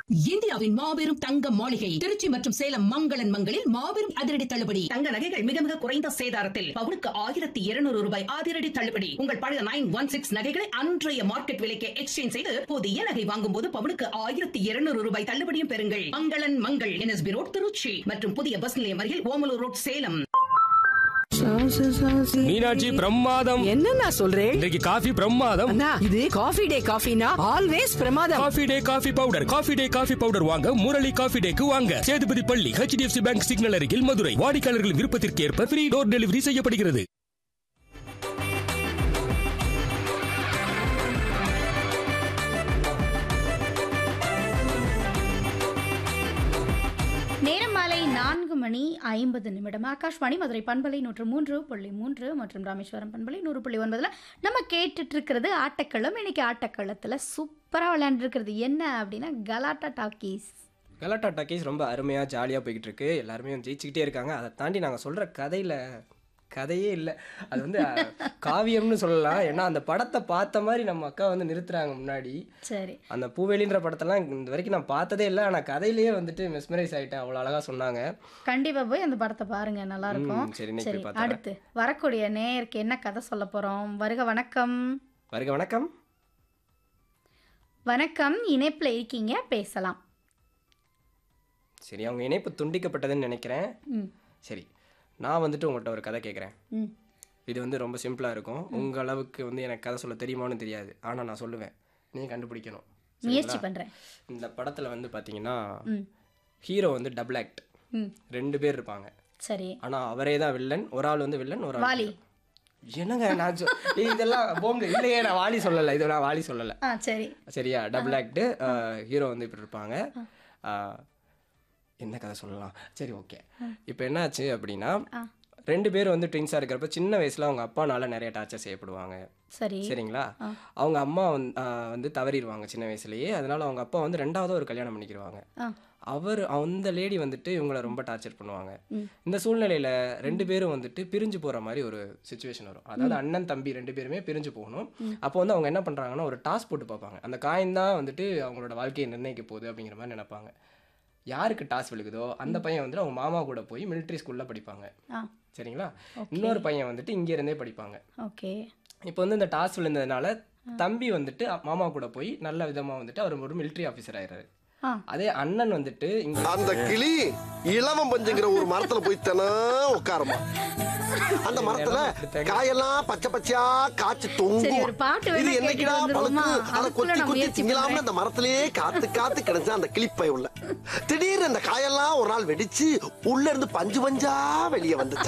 இந்தியாவின் மாபெரும் தங்க மாளிகை திருச்சி மற்றும் சேலம் மங்களன் மங்களில் மாபெரும் அதிரடி தள்ளுபடி தங்க நகைகள் மிக மிக குறைந்த சேதாரத்தில் பவுனுக்கு ஆயிரத்தி இருநூறு ரூபாய் அதிரடி தள்ளுபடி உங்கள் பழைய நைன் ஒன் சிக்ஸ் நகைகளை அன்றைய மார்க்கெட் விலைக்கு எக்ஸ்சேஞ்ச் செய்து புதிய நகை வாங்கும் போது பவுனுக்கு ஆயிரத்தி இருநூறு ரூபாய் தள்ளுபடியும் பெறுங்கள் மங்களன் மங்கள் என்எஸ்பி ரோட் திருச்சி மற்றும் புதிய பஸ் நிலையம் அருகில் ஓமலூர் ரோட் சேலம் மீனாட்சி பிரமாதம் என்ன சொல்றேன் இன்றைக்கு காஃபி பிரமாதம் அண்ணா இது காஃபி டே காஃபினா ஆல்வேஸ் பிரமாதம் coffee day coffee powder coffee day coffee powder வாங்க முரளி காஃபி டேக்கு வாங்க சேதுபதி பள்ளி ஹெச்டிஎஃப்சி பேங்க் சிக்னல் அருகில் மதுரை வாடிக்கையாளர்களின் விருப்பத்திற்கு ஏற்ப ஃப்ரீ டோர் டெலிவரி செய்யப்படுகிறது நேரம் மாலை நான்கு மணி ஐம்பது நிமிடம் ஆகாஷ்வாணி மதுரை பண்பலை நூற்று மூன்று புள்ளி மூன்று மற்றும் ராமேஸ்வரம் பண்பலை நூறு புள்ளி ஒன்பதுல நம்ம கேட்டுட்டு இருக்கிறது ஆட்டக்களம் இன்னைக்கு ஆட்டக்களத்துல சூப்பரா விளையாண்டுருக்கிறது என்ன அப்படின்னா கலாட்டா டாக்கீஸ் கலாட்டா டாக்கீஸ் ரொம்ப அருமையாக ஜாலியாக போய்கிட்டு இருக்கு எல்லாருமே ஜெயிச்சுக்கிட்டே இருக்காங்க அதை தாண்டி நாங்கள் சொல்கிற கதையில் கதையே இல்லை அது வந்து அஹ், காவியம்னு சொல்லலாம் ஏன்னா அந்த படத்தை பார்த்த மாதிரி நம்ம அக்கா வந்து நிறுத்துறாங்க முன்னாடி சரி அந்த பூவேலின்ற படத்தெல்லாம் இந்த வரைக்கும் நான் பார்த்ததே இல்லை ஆனால் கதையிலேயே வந்துட்டு மெஸ்மரைஸ் ஆகிட்டேன் அவ்வளோ அழகாக சொன்னாங்க கண்டிப்பா போய் அந்த படத்தை பாருங்க நல்லா இருக்கும் ம், சரி, இன்னைக்கு சரி போய் பார்த்துறேன். அடுத்து வரக்கூடிய நேயருக்கு என்ன கதை சொல்ல போறோம் வருக வணக்கம் வருக வணக்கம் வணக்கம் இணைப்புல இருக்கீங்க பேசலாம் சரி அவங்க இணைப்பு துண்டிக்கப்பட்டதுன்னு நினைக்கிறேன் ம் சரி நான் வந்துட்டு உங்கள்கிட்ட ஒரு கதை கேட்குறேன் ம் இது வந்து ரொம்ப சிம்பிளாக இருக்கும் உங்கள் அளவுக்கு வந்து எனக்கு கதை சொல்ல தெரியுமான்னு தெரியாது ஆனால் நான் சொல்லுவேன் நீங்கள் கண்டுபிடிக்கணும் முயற்சி சரிங்களா? பண்றேன் இந்த படத்தில் வந்து பார்த்தீங்கன்னா ம் ஹீரோ வந்து டபுள் ஆக்ட் ம் ரெண்டு பேர் இருப்பாங்க சரி ஆனால் அவரே தான் வில்லன் ஒரு ஆள் வந்து வில்லன் ஒரு ஆள் வாலி. hero. என்னங்க நான் சொ- ஏய், இதெல்லாம் போங்க இல்லையே நான் வாலி சொல்லலை இது நான் வாலி சொல்லலை ஆ சரி சரியா டபுள் ஆக்டு ஹீரோ வந்து இப்படி இருப்பாங்க ஆஹ், என்ன கதை சொல்லலாம் சரி ஓகே இப்போ என்னாச்சு அப்படின்னா ரெண்டு பேரும் வந்து ட்வின்ஸாக இருக்கிறப்ப சின்ன வயசில் அவங்க அப்பானால நிறைய டார்ச்சர் செய்யப்படுவாங்க சரி சரிங்களா அவங்க அம்மா வந்து ஆஹ், வந்து தவறிடுவாங்க சின்ன வயசுலயே அதனால அவங்க அப்பா வந்து ரெண்டாவது ஒரு கல்யாணம் பண்ணிக்கிடுவாங்க ஆ அவர் அந்த லேடி வந்துட்டு இவங்களை ரொம்ப டார்ச்சர் பண்ணுவாங்க இந்த சூழ்நிலையில ரெண்டு பேரும் வந்துட்டு பிரிஞ்சு போற மாதிரி ஒரு சுச்சுவேஷன் வரும் அதாவது அண்ணன் தம்பி ரெண்டு பேருமே பிரிஞ்சு போகணும் அப்போ வந்து அவங்க என்ன பண்றாங்கன்னா ஒரு டாஸ் போட்டு பார்ப்பாங்க அந்த காயின் தான் வந்துட்டு அவங்களோட வாழ்க்கையை நிர்ணயிக்க போகுது அப்படிங்கிற மாதிரி நினைப்பாங்க யாருக்கு டாஸ் விழுகுதோ அந்த பையன் வந்துட்டு அவங்க மாமா கூட போய் மிலிட்ரி ஸ்கூல்ல படிப்பாங்க ஆ சரிங்களா இன்னொரு பையன் வந்துட்டு இங்க இருந்தே படிப்பாங்க ஓகே இப்போ வந்து இந்த டாஸ் விழுந்ததுனால தம்பி வந்துட்டு மாமா கூட போய் நல்ல விதமா வந்துட்டு அவர் ஒரு மிலிட்ரி ஆஃபீஸர் ஆயிடுறாரு ஆ அதே அண்ணன் வந்துட்டு இங்க அந்த கிளி இளவம் பஞ்சுங்கிற ஒரு மரத்துல போய் தினம் உட்காரமா அந்த மரத்துல காயெல்லாம் பச்சை பச்சையா காய்ச்சி சரி, தொங்கும் ஒரு பாட்டு வேணா இது என்னைக்குடா கேட்டுட்டு வந்துருவோமா? பழுக்கு அதை அதுக்குள்ள கொத்தி நான் கொத்தி முயற்சி திங்கலாம்னு பண்றேன். அந்த மரத்திலேயே காத்து காத்து கிடைச்சா அந்த கிளிப்பை உள்ள திடீர்னு அந்த காயெல்லாம் ஒரு நாள் வெடிச்சு உள்ள இருந்து பஞ்சு பஞ்சா வெளியே வந்துச்சு